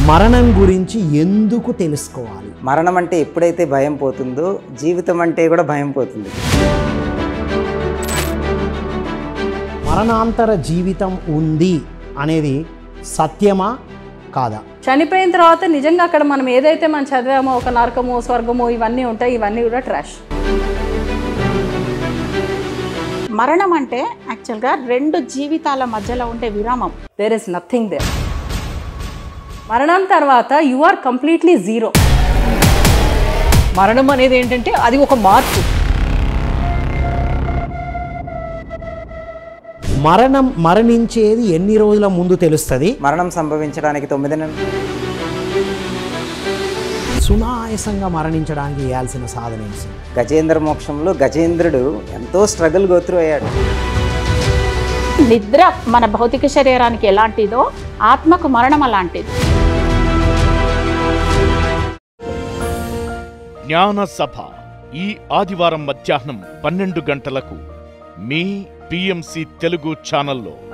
మరణం గురించి ఎందుకు తెలుసుకోవాలి మరణం అంటే ఎప్పుడైతే భయం పోతుందో జీవితం అంటే కూడా భయం పోతుంది మరణాంతర జీవితం ఉంది అనేది సత్యమా కాదా చనిపోయిన తర్వాత నిజంగా అక్కడ మనం ఏదైతే మనం చదివామో ఒక నరకము స్వర్గము ఇవన్నీ ఉంటాయి ఇవన్నీ కూడా ట్రాష్ మరణం అంటే యాక్చువల్గా రెండు జీవితాల మధ్యలో ఉండే విరామం దేర్ ఇస్ నథింగ్ దేర్ మరణం తర్వాత యు ఆర్ కంప్లీట్లీ జీరో మరణం అనేది ఏంటంటే అది ఒక మార్పు మరణం మరణించేది ఎన్ని రోజుల ముందు తెలుస్తుంది మరణం సంభవించడానికి తొమ్మిది నెలలు సునాయాసంగా మరణించడానికి చేయాల్సిన సాధన ఏంటి? గజేంద్ర మోక్షంలో గజేంద్రుడు ఎంతో స్ట్రగుల్ గోత్రు అయ్యాడు నిద్ర మన భౌతిక శరీరానికి ఎలాంటిదో ఆత్మకు మరణం అలాంటిది జ్ఞాన సభ ఈ ఆదివారం మధ్యాహ్నం పన్నెండు గంటలకు మీ పిఎంసి తెలుగు ఛానల్లో